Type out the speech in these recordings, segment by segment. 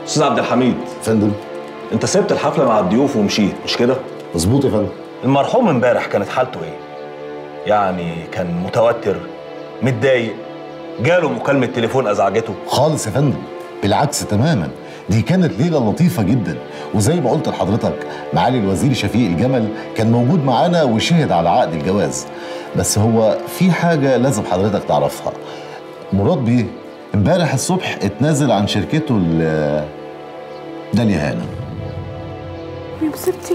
استاذ عبد الحميد فندم انت سبت الحفله مع الضيوف ومشيت مش كده مظبوط يا فندم المرحوم امبارح كانت حالته ايه يعني كان متوتر متضايق جاله مكالمه تليفون ازعجته خالص يا فندم بالعكس تماما دي كانت ليله لطيفه جدا وزي ما قلت لحضرتك معالي الوزير شفيق الجمل كان موجود معانا وشهد على عقد الجواز بس هو في حاجه لازم حضرتك تعرفها مراد بيه امبارح الصبح اتنازل عن شركته ل داليا هانم يا مصيبتي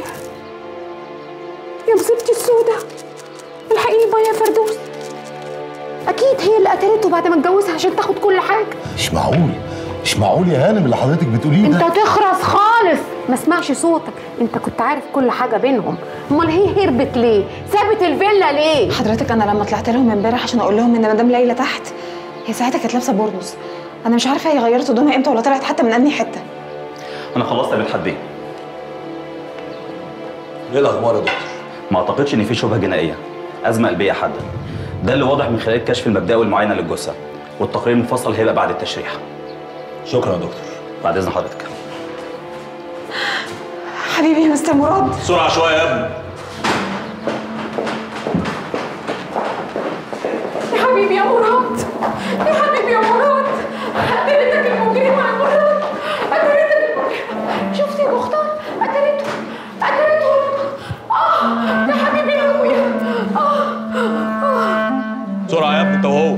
يا مصيبتي السودة الحقيني بقى يا فردوس اكيد هي اللي قتلته بعد ما اتجوزها عشان تاخد كل حاجه مش معقول مش معقول يا هانم اللي حضرتك بتقوليه انت ده تخرس خالص ما اسمعش صوتك انت كنت عارف كل حاجه بينهم امال هي هربت ليه سابت الفيلا ليه حضرتك انا لما طلعت لهم امبارح عشان اقول لهم ان مدام ليلى تحت هي ساعتها كانت لابسه بورنوس انا مش عارفه هي غيرت هدومها امتى ولا طلعت حتى من انهي حته انا خلصت يا مدحت بيه ايه الاخبار يا دكتور ما اعتقدش ان في شبهه جنائيه ازمه قلبيه حاده ده اللي واضح من خلال الكشف المبدئي والمعاينه للجثه والتقرير المفصل هيبقى بعد التشريح شكرا يا دكتور بعد اذن حضرتك حبيبي يا مستر مراد بسرعه شويه يا ابني يا حبيبي يا مراد يا حبيبي يا مراد قتلتك المجرمه يا مراد قتلتك المجرمه شفتي يا مختار قتلته قتلته اه يا حبيبي يا ابويا اه اه بسرعه يا ابني انت وهو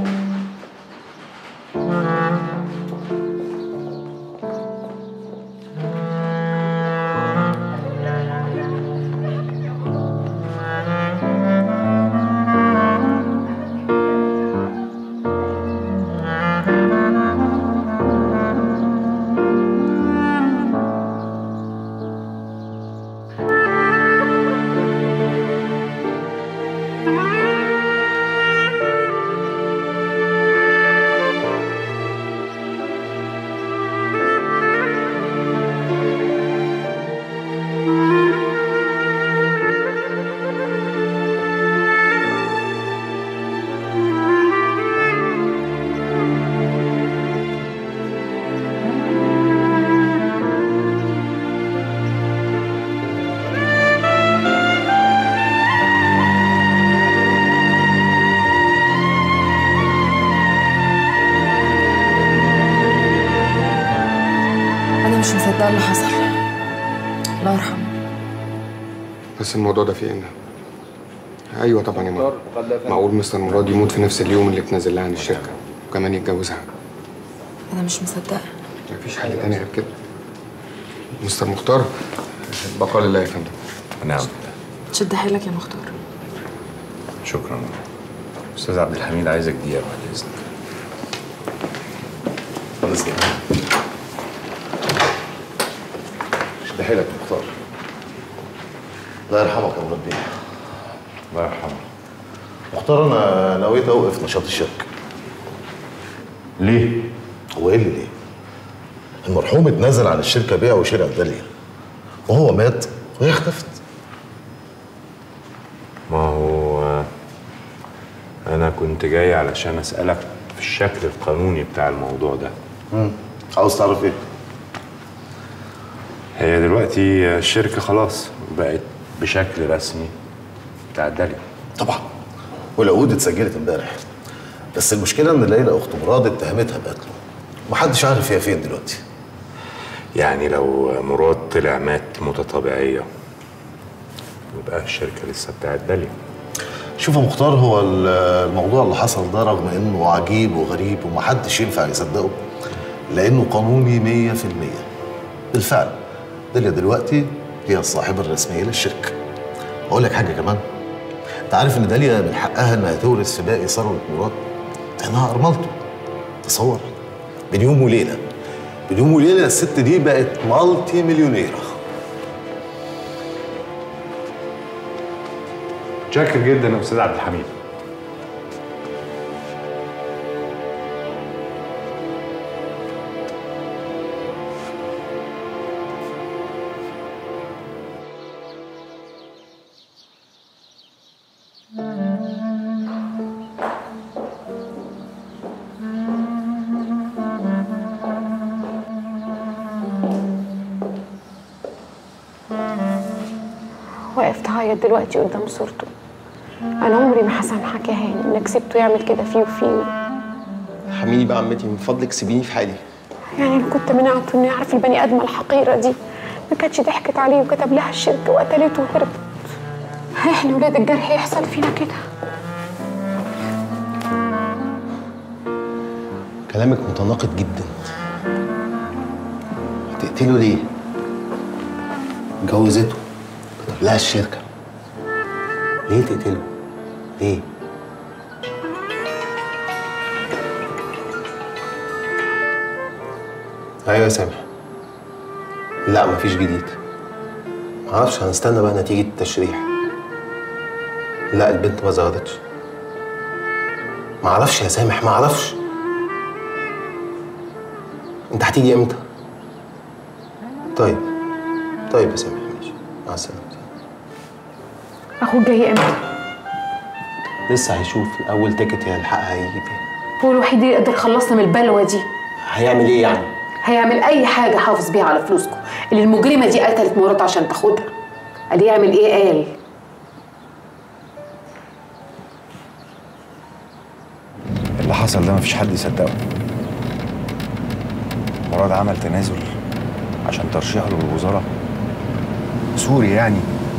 انا مش مصدقه اللي حصل الله يرحمه بس الموضوع ده فيه ان ايوه طبعا يا ماما معقول مستر مراد يموت في نفس اليوم اللي اتنازل لها عن الشركه وكمان يتجوزها انا مش مصدقه مفيش حل تاني غير كده مستر مختار بقال الله يا فندم نعم شد حيلك يا مختار شكرا استاذ عبد الحميد عايزك دقيقه بعد اذنك خلاص كده شد حيلك يا مختار الله يرحمك يا مربي الله يرحمه مختار انا نويت اوقف نشاط الشركه ليه؟ هو ايه اللي ليه؟ المرحوم اتنازل عن الشركه بيع وشراء داليا وهو مات وهي اختفت ما هو انا كنت جاي علشان اسالك في الشكل القانوني بتاع الموضوع ده عاوز تعرف ايه؟ هي دلوقتي الشركه خلاص بقت بشكل رسمي بتاع داليا طبعا والعقود اتسجلت امبارح بس المشكله ان ليلى اخت مراد اتهمتها بقتله ومحدش عارف هي فين دلوقتي يعني لو مراد طلع مات موتة طبيعية يبقى الشركة لسه بتاعت داليا شوف يا مختار هو ال- الموضوع اللي حصل ده رغم انه عجيب وغريب ومحدش ينفع يصدقه لانه قانوني مية في المية بالفعل داليا دلوقتي هي الصاحبة الرسمية للشركة اقول لك حاجة كمان انت عارف ان داليا من حقها انها تورث في باقي ثروة مراد لانها ارملته تصور بين يوم وليلة بين يوم وليلة الست دي بقت مالتي مليونيرة شاكر جدا يا استاذ عبد الحميد بتعيط دلوقتي قدام صورته انا عمري ما هسامحك يا هاني انك سبته يعمل كده فيه وفينا حميني بقى عمتي من فضلك سيبيني في حالي يعني انا كنت منعته انه يعرف البني ادمه الحقيره دي ما كانتش ضحكت عليه وكتب لها الشركه وقتلته وهربت احنا ولاد الجرح يحصل فينا كده كلامك متناقض جدا هتقتله ليه؟ جوزته كتب لها الشركة ليه تقتله؟ ليه؟ ايوه يا سامح لا مفيش جديد معرفش هنستنى بقى نتيجة التشريح لا البنت ما ظهرتش معرفش يا سامح معرفش انت هتيجي امتى؟ طيب طيب يا سامح ماشي مع السلامة اخوك جاي امتى لسه هيشوف اول تيكت هيلحقها هيجي بيها هو الوحيد اللي يقدر يخلصنا من البلوه دي هيعمل ايه يعني؟ هيعمل اي حاجه حافظ بيها على فلوسكم اللي المجرمه دي قتلت مراته عشان تاخدها قال يعمل ايه قال اللي حصل ده مفيش حد يصدقه مراد عمل تنازل عشان ترشيحه للوزارة سوري يعني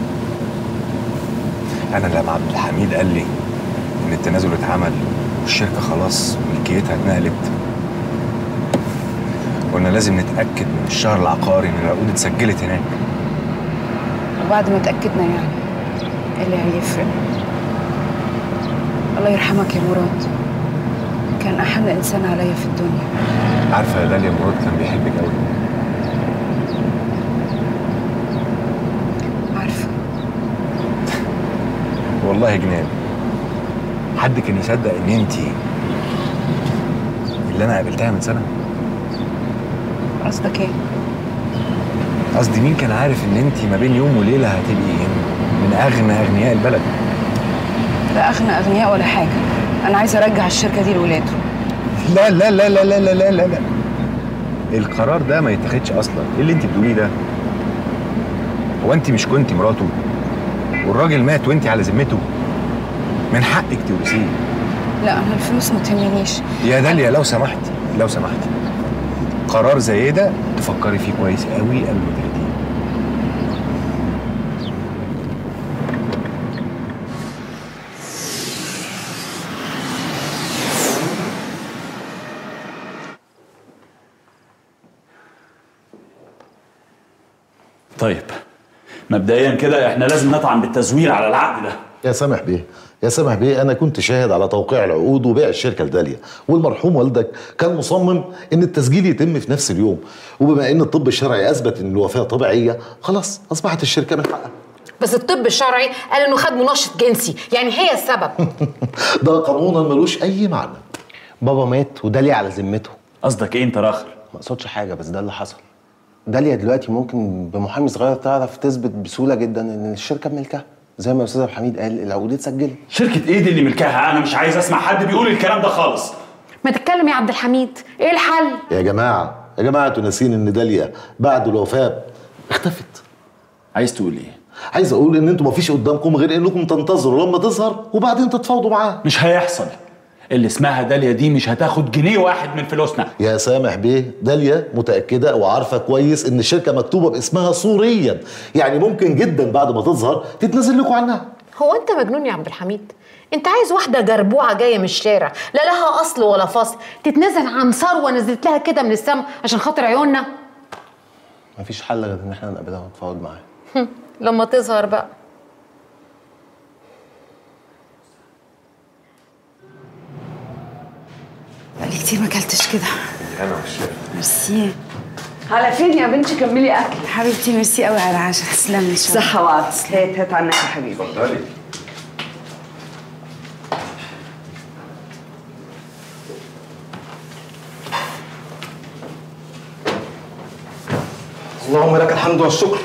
أنا لما عبد الحميد قال لي إن التنازل اتعمل والشركة خلاص ملكيتها اتنقلت قلنا لازم نتأكد من الشهر العقاري إن العقود اتسجلت هناك وبعد ما اتأكدنا يعني إيه اللي هيفرق الله يرحمك يا مراد كان أحن إنسان عليا في الدنيا عارفة يا داليا مراد كان بيحبك قوي عارفة والله جنان حد كان يصدق ان انتي اللي انا قابلتها من سنه قصدك إيه؟ قصدي مين كان عارف ان انتي ما بين يوم وليله هتبقي من اغنى اغنياء البلد لا أغنى أغنياء ولا حاجة أنا عايزة أرجع الشركة دي لولاده لا لا لا لا لا لا لا لا, لا. القرار ده ما يتاخدش اصلا ايه اللي انت بتقوليه ده هو انت مش كنت مراته والراجل مات وانت على ذمته من حقك تورثيه لا أنا الفلوس ما تهمنيش يا داليا لو سمحتي لو سمحتي قرار زي ده تفكري فيه كويس قوي قبل ما تاخديه طيب مبدئيا كده احنا لازم نطعن بالتزوير على العقد ده يا سامح بيه يا سامح بيه انا كنت شاهد على توقيع العقود وبيع الشركه لداليا والمرحوم والدك كان مصمم ان التسجيل يتم في نفس اليوم وبما ان الطب الشرعي اثبت ان الوفاه طبيعيه خلاص اصبحت الشركه من حقها بس الطب الشرعي قال انه خد منشط جنسي يعني هي السبب ده قانونا ملوش اي معنى بابا مات وداليا على ذمته قصدك ايه انت راخر ما اقصدش حاجه بس ده اللي حصل داليا دلوقتي ممكن بمحامي صغير تعرف تثبت بسهوله جدا ان الشركه بملكها زي ما استاذ عبد الحميد قال العقود اتسجلت شركة ايه دي اللي ملكها انا مش عايز اسمع حد بيقول الكلام ده خالص ما تتكلم يا عبد الحميد ايه الحل يا جماعه يا جماعه انتوا ناسين ان داليا بعد الوفاه اختفت عايز تقول ايه عايز اقول ان انتوا مفيش قدامكم غير انكم تنتظروا لما تظهر وبعدين تتفاوضوا معاها مش هيحصل اللي اسمها داليا دي مش هتاخد جنيه واحد من فلوسنا يا سامح بيه داليا متأكدة وعارفة كويس إن الشركة مكتوبة باسمها صوريا يعني ممكن جدا بعد ما تظهر تتنازل لكم عنها هو انت مجنون يا عبد الحميد انت عايز واحده جربوعه جايه من الشارع لا لها اصل ولا فصل تتنازل عن ثروه نزلت لها كده من السما عشان خاطر عيوننا مفيش حل غير ان احنا نقابلها ونتفاوض معاها لما تظهر بقى بقالي كتير ما اكلتش كده انا والشيف ميرسي على فين يا بنتي كملي اكل حبيبتي ميرسي قوي على العشاء تسلمي ان شاء الله صحة وعافية هات هات عنك يا حبيبي اتفضلي اللهم لك الحمد والشكر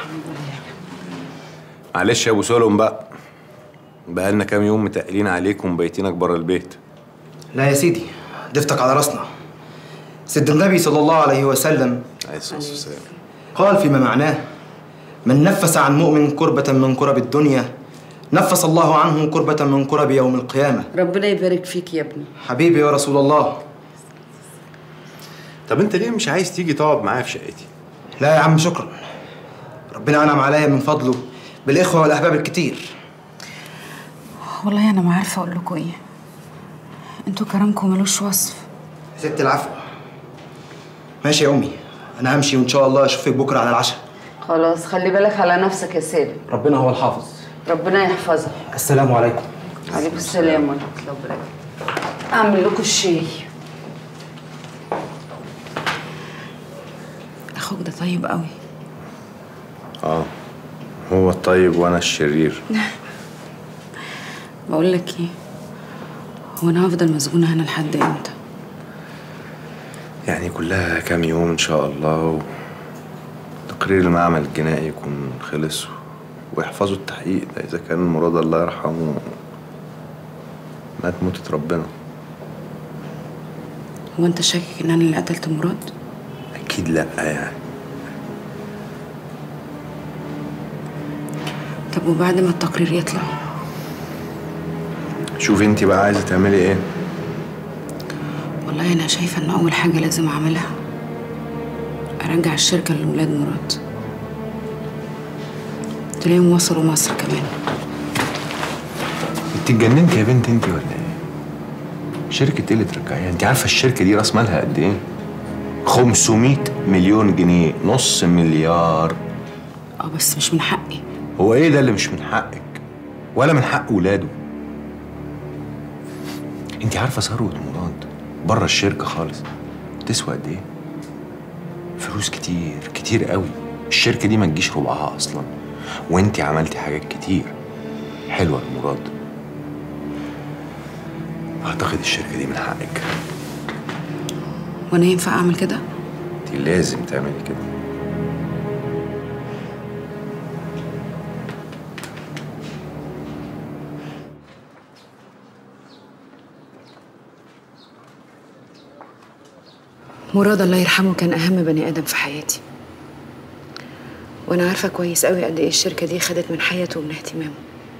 معلش يا ابو سلم بقى بقالنا كام يوم متقلين عليك ومبيتينك بره البيت لا يا سيدي ضفتك على راسنا سيد النبي صلى الله عليه وسلم عليه الصلاه والسلام قال فيما معناه من نفس عن مؤمن كربة من كرب الدنيا نفس الله عنه كربة من كرب يوم القيامة ربنا يبارك فيك يا ابني حبيبي يا رسول الله طب انت ليه مش عايز تيجي تقعد معايا في شقتي لا يا عم شكرا ربنا أنعم عليا من فضله بالإخوة والأحباب الكتير والله انا ما عارفه اقول لكم ايه انتوا كرمكم ملوش وصف ست العفو ماشي يا أمي أنا همشي وإن شاء الله أشوفك بكرة على العشاء خلاص خلي بالك على نفسك يا سالم ربنا هو الحافظ ربنا يحفظك السلام عليكم عليكم السلام ورحمة الله وبركاته أعمل لكم الشاي اخوك ده طيب قوي اه هو الطيب وانا الشرير بقول لك ايه هو انا هفضل مسجونه هنا لحد امتى يعني كلها كام يوم ان شاء الله تقرير المعمل الجنائي يكون خلص ويحفظوا التحقيق ده اذا كان مراد الله يرحمه مات موتة ربنا هو انت شاكك ان انا اللي قتلت مراد اكيد لا يعني طب وبعد ما التقرير يطلع شوفي انت بقى عايزه تعملي ايه والله انا شايفه ان اول حاجه لازم اعملها ارجع الشركه لولاد مراد تلاقيهم وصلوا مصر كمان انت اتجننتي يا بنت انت ولا ايه شركه ايه اللي ترجعيها انت عارفه الشركه دي راس مالها قد ايه 500 مليون جنيه نص مليار اه بس مش من حقي هو ايه ده اللي مش من حقك ولا من حق ولاده انت عارفه ثروه مراد بره الشركه خالص تسوى قد ايه فلوس كتير كتير قوي الشركه دي ما تجيش ربعها اصلا وانت عملتي حاجات كتير حلوه لمراد اعتقد الشركه دي من حقك وانا ينفع اعمل كده انت لازم تعملي كده مراد الله يرحمه كان اهم بني ادم في حياتي وانا عارفه كويس قوي قد ايه الشركه دي خدت من حياته ومن اهتمامه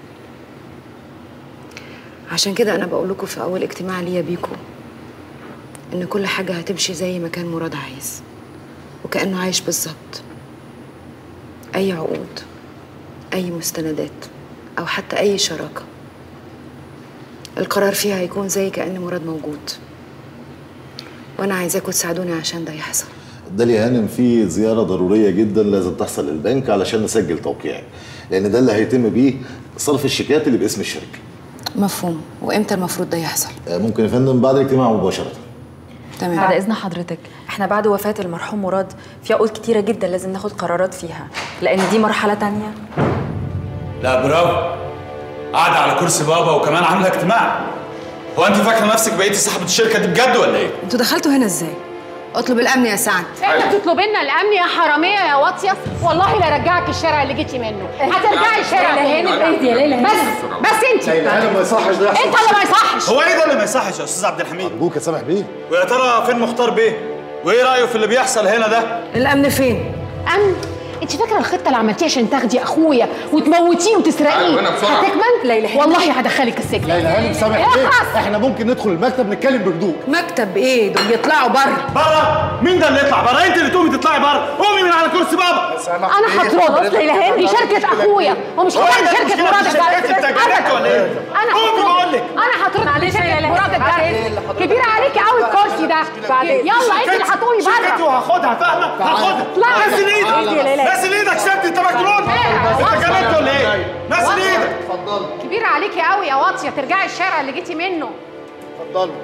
عشان كده انا بقول لكم في اول اجتماع ليا بيكم ان كل حاجه هتمشي زي ما كان مراد عايز وكانه عايش بالظبط اي عقود اي مستندات او حتى اي شراكه القرار فيها هيكون زي كأن مراد موجود وانا عايزاكم تساعدوني عشان ده يحصل داليا هانم في زيارة ضرورية جدا لازم تحصل للبنك علشان نسجل توقيعي لأن ده اللي هيتم بيه صرف الشيكات اللي باسم الشركة مفهوم وامتى المفروض ده يحصل آه، ممكن يا فندم بعد الاجتماع مباشرة تمام بعد اذن حضرتك احنا بعد وفاه المرحوم مراد في عقود كتيره جدا لازم ناخد قرارات فيها لان دي مرحله تانية لا برافو قاعدة على كرسي بابا وكمان عاملة اجتماع هو انت فاكرة نفسك بقيتي صاحبة الشركة دي بجد ولا ايه؟ انتوا دخلتوا هنا ازاي اطلب الامن يا سعد انت بتطلب لنا الامن يا حراميه يا واطيه والله لا رجعك الشارع اللي جيتي منه هترجعي الشارع ليلى هانم، تاني. اهدي يا ليلى هانم. بس بس انت ليلى هانم ما يصحش ده يحصل. انت اللي ما يصحش هو ايه ده اللي ما يصحش يا استاذ عبد الحميد؟ ابوك يا سامح بيه ويا ترى فين مختار بيه؟ وايه رأيه في اللي بيحصل هنا ده؟ الامن فين امن انت فاكره الخطه اللي عملتيها عشان تاخدي اخويا وتموتيه وتسرقيه أيوة، أنا بسرعة. هتكمل ليلى هانم. والله هدخلك السجن ليلى هانم سامح بيه اخلص احنا ممكن ندخل المكتب نتكلم بهدوء مكتب ايه دول يطلعوا بره بره مين ده اللي يطلع بره؟ انت اللي تقومي تطلعي بره قومي من على كرسي بابا انا هطردك ليلى هانم دي شركه اخويا ومش هو كمان إيه ده شركه المشكلة مراد في شركتي؟ الجارد انت جننت ولا ايه؟ انا قومي بقول لك انا هطردك من معلش يا شركه ليلى مراد هانم. الجارد كبيره عليكي قوي الكرسي ده يلا انت اللي هتقومي شركتي بره وهاخدها فاهمة؟ هاخدها لا. نزل ايدك تعالى بس. نزل ايدك سبت انت مجنون انت جننت ولا ايه؟ نزل ايدك كبيره عليكي قوي يا واطيه ترجعي الشارع اللي جيتي منه اتفضلوا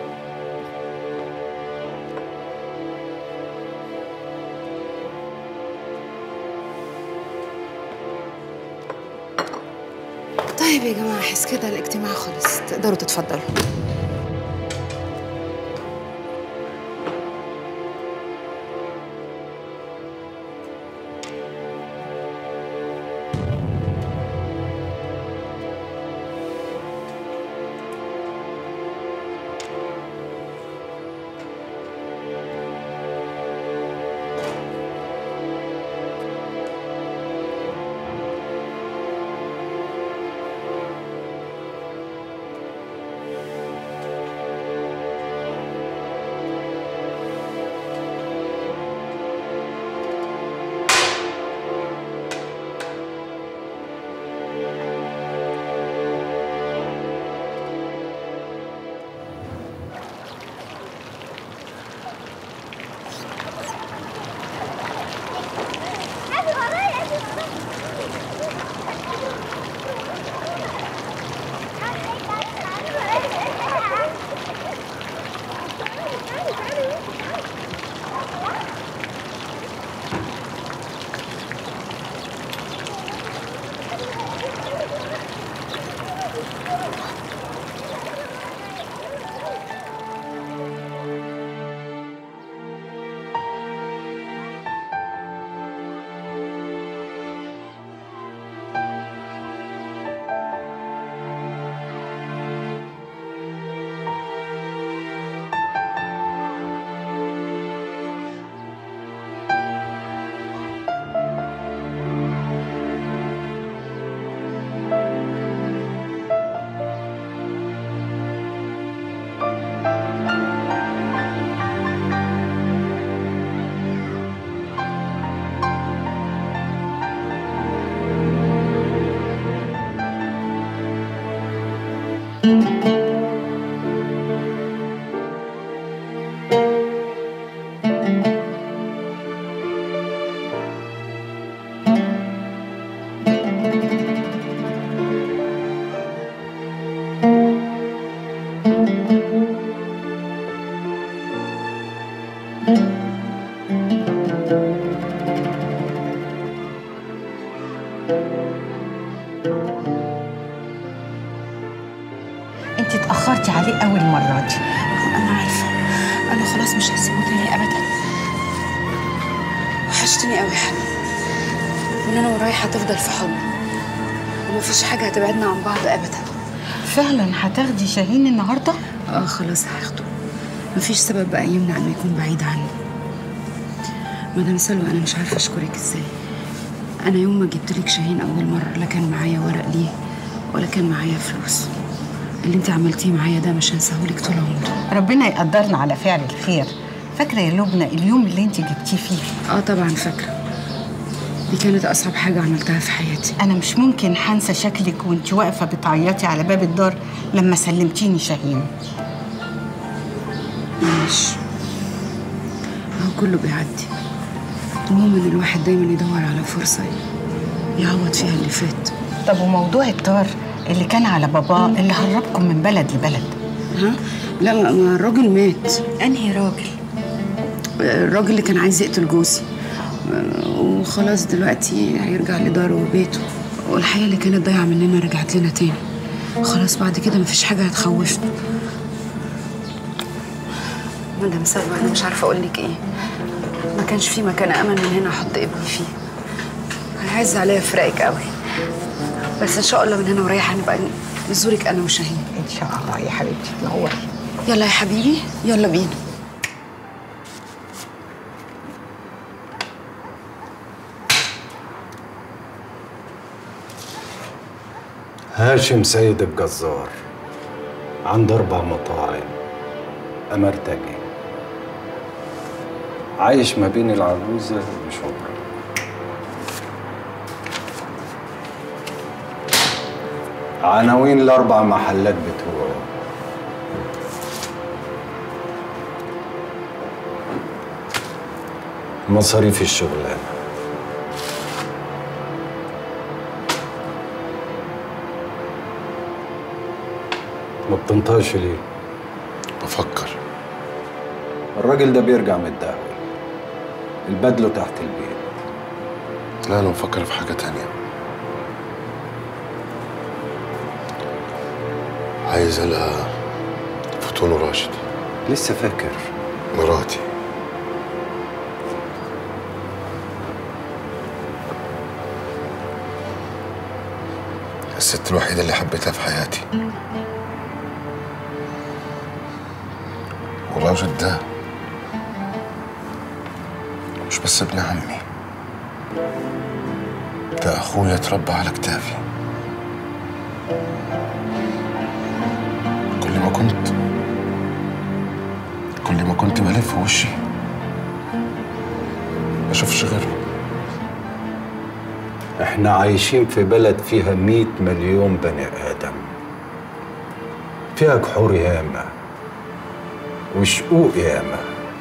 طيب يا جماعه احس كده الاجتماع خلص تقدروا تتفضلوا انت اتاخرتي عليه قوي المره دي انا عارفه انا خلاص مش هسيبه تاني ابدا وحشتني قوي يا حبيبي وان انا ورايح هتفضل في حضني ومفيش حاجه هتبعدنا عن بعض ابدا فعلا هتاخدي شاهين النهارده اه خلاص هاخده مفيش سبب بقى يمنع انه يكون بعيد عني مدام سلوى انا مش عارفه اشكرك ازاي انا يوم ما جبت لك شاهين اول مره لا كان معايا ورق ليه ولا كان معايا فلوس اللي انت عملتيه معايا ده مش هنساهولك طول عمري ربنا يقدرنا على فعل الخير فاكره يا لبنى اليوم اللي انت جبتيه فيه اه طبعا فاكره دي كانت اصعب حاجه عملتها في حياتي انا مش ممكن هنسى شكلك وانت واقفه بتعيطي على باب الدار لما سلمتيني شاهين معلش هو كله بيعدي المهم ان الواحد دايما يدور على فرصه يعوض فيها اللي فات طب وموضوع الطار اللي كان على باباه اللي هربكم من بلد لبلد ها لا ما ما الراجل مات انهي راجل الراجل اللي كان عايز يقتل جوزي وخلاص دلوقتي هيرجع لداره وبيته والحياة اللي كانت ضايعة مننا رجعت لنا تاني خلاص بعد كده مفيش حاجة هتخوفنا مدام سلوى أنا مش عارفة أقول لك إيه ما كانش في مكان أمن من هنا أحط ابني فيه هيعز عليا فراقك قوي بس إن شاء الله من هنا ورايح هنبقى نزورك أنا وشاهين ان شاء الله يا حبيبتي تنوري يلا يا حبيبي يلا بينا هاشم سيد الجزار عنده أربع مطاعم أمرتجي عايش ما بين العجوزة وشبرا عناوين الأربع محلات بتوعه مصاريف الشغلانة ما بتنطقش ليه؟ بفكر الراجل ده بيرجع من الدهوة البدله تحت البيت لا انا بفكر في حاجه تانية عايز القى فطون راشد لسه فاكر مراتي الست الوحيدة اللي حبيتها في حياتي وراشد ده مش بس ابن عمي ده أخويا اتربى على كتافي كل ما كنت كل ما كنت بلف وشي ما اشوفش غيره احنا عايشين في بلد فيها مئة مليون بني آدم فيها جحور ياما وشقوق ياما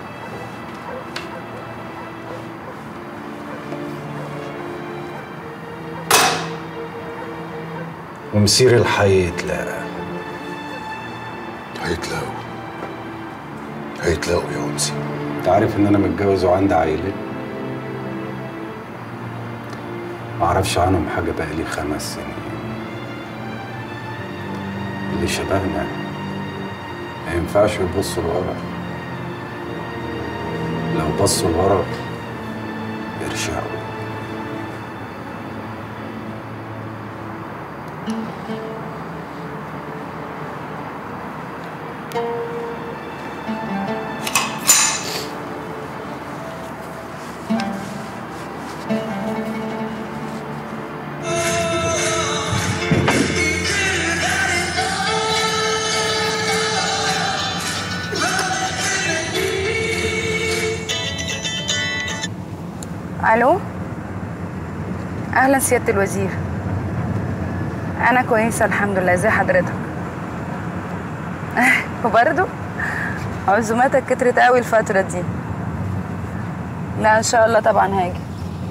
ومسير الحي يتلاقى هيتلاقوا هيتلاقوا يا أنسي انت عارف ان انا متجوز وعندي عيلة معرفش عنهم حاجة بقالي خمس سنين اللي شبهنا ما ينفعش يبصوا لورا لو بصوا لورا يرجعوا الو اهلا سياده الوزير انا كويسه الحمد لله ازي حضرتك برضو عزوماتك كترت قوي الفترة دي لا ان شاء الله طبعا هاجي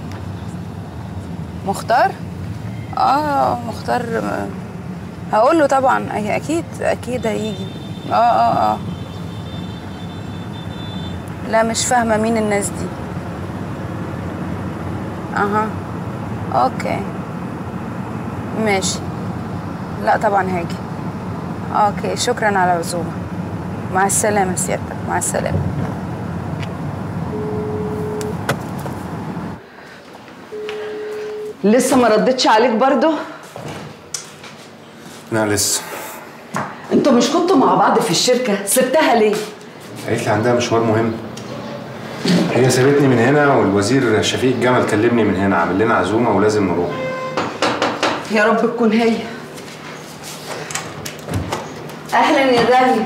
مختار اه مختار هقول له طبعا أي- اكيد اكيد هيجي اه اه اه لا مش فاهمة مين الناس دي اها اوكي ماشي لا طبعا هاجي اوكي شكرا على العزومة مع السلامة سيادتك مع السلامة لسه ما ردتش عليك برضو لا لسه انتوا مش كنتوا مع بعض في الشركه سبتها ليه قالت لي عندها مشوار مهم هي سابتني من هنا والوزير شفيق جمل كلمني من هنا عامل لنا عزومه ولازم نروح يا رب تكون هي اهلا يا داليا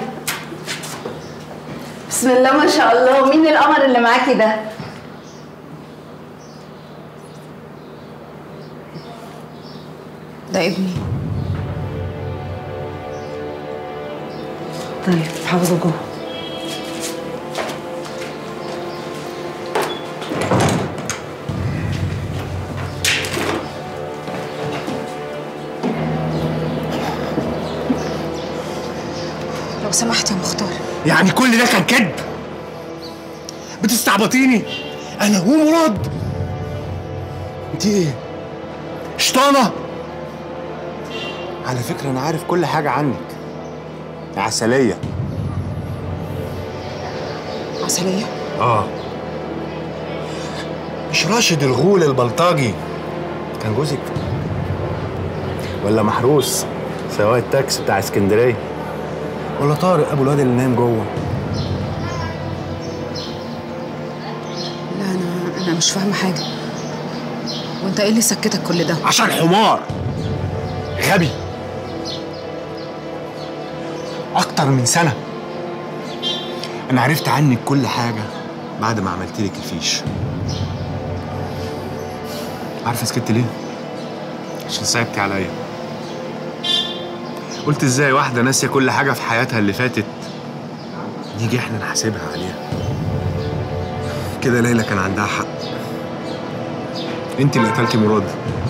بسم الله ما شاء الله مين القمر اللي معاكي ده ده ابني طيب حافظه جوه لو سمحت يا مختار يعني كل ده كان كذب بتستعبطيني انا ومراد انت ايه شطانه على فكره انا عارف كل حاجه عنك يا عسليه عسلية اه مش راشد الغول البلطجي كان جوزك ولا محروس سواق التاكسي بتاع اسكندريه ولا طارق ابو الواد اللي نايم جوه لا انا انا مش فاهمة حاجة وانت ايه اللي سكتك كل ده عشان حمار غبي اكتر من سنه انا عرفت عنك كل حاجه بعد ما عملت لك الفيش عارفه سكت ليه عشان صعبتي عليا قلت ازاي واحده ناسيه كل حاجه في حياتها اللي فاتت نيجي احنا نحاسبها عليها كده ليلى كان عندها حق انت اللي قتلتي مراد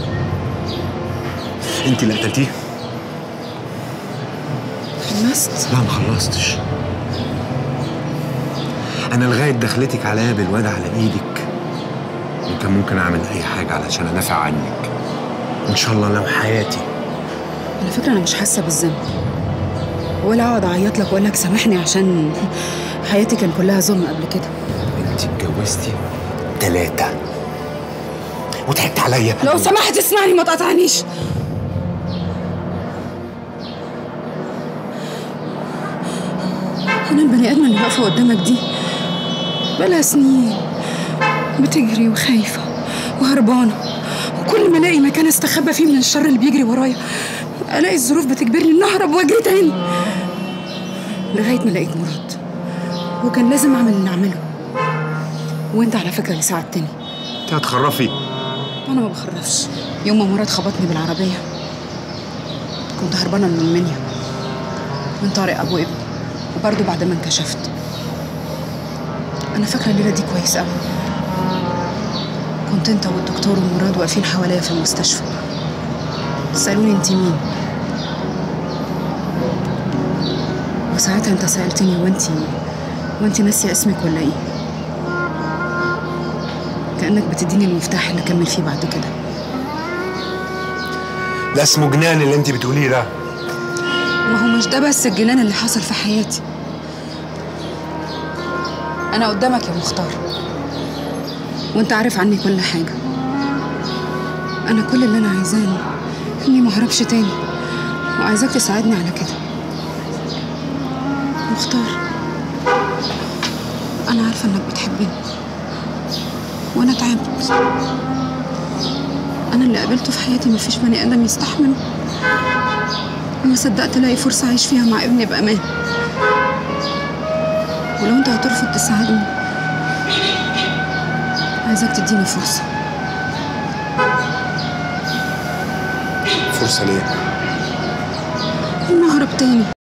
انت اللي قتلتيه خلصت لا ما خلصتش انا لغايه دخلتك عليا بالواد على ايدك وكان ممكن اعمل اي حاجه علشان ادافع عنك ان شاء الله لو حياتي على فكرة انا مش حاسة بالذنب ولا اقعد اعيط لك واقول لك سامحني عشان حياتي كان كلها ظلم قبل كده انت اتجوزتي ثلاثه وضحكت عليا لو سمحت اسمعني ما تقطعنيش انا البني ادمه اللي واقفه قدامك دي بقالها سنين بتجري وخايفه وهربانه وكل ما الاقي مكان استخبى فيه من الشر اللي بيجري ورايا الاقي الظروف بتجبرني اني اهرب واجري تاني لغايه ما لقيت مراد وكان لازم اعمل اللي اعمله وانت على فكره اللي ساعدتني انت هتخرفي انا ما بخرفش يوم ما مراد خبطني بالعربيه كنت هربانه من المنيا من طارق ابو ابني وبرضه بعد ما انكشفت انا فاكره الليله دي كويس قوي كنت انت والدكتور ومراد واقفين حواليا في المستشفى سالوني انت مين وساعتها انت سالتني وانت وانت ناسيه اسمك ولا ايه كانك بتديني المفتاح اللي اكمل فيه بعد كده ده اسمه جنان اللي انت بتقوليه ده ما هو مش ده بس الجنان اللي حصل في حياتي أنا قدامك يا مختار وأنت عارف عني كل حاجة أنا كل اللي أنا عايزاه إني ما أهربش تاني وعايزاك تساعدني على كده مختار أنا عارفة إنك بتحبني وأنا تعبت أنا اللي قابلته في حياتي مفيش بني آدم يستحمله وما صدقت الاقي فرصه اعيش فيها مع ابني بامان ولو انت هترفض تساعدني عايزاك تديني فرصه فرصه ليه اني اهرب تاني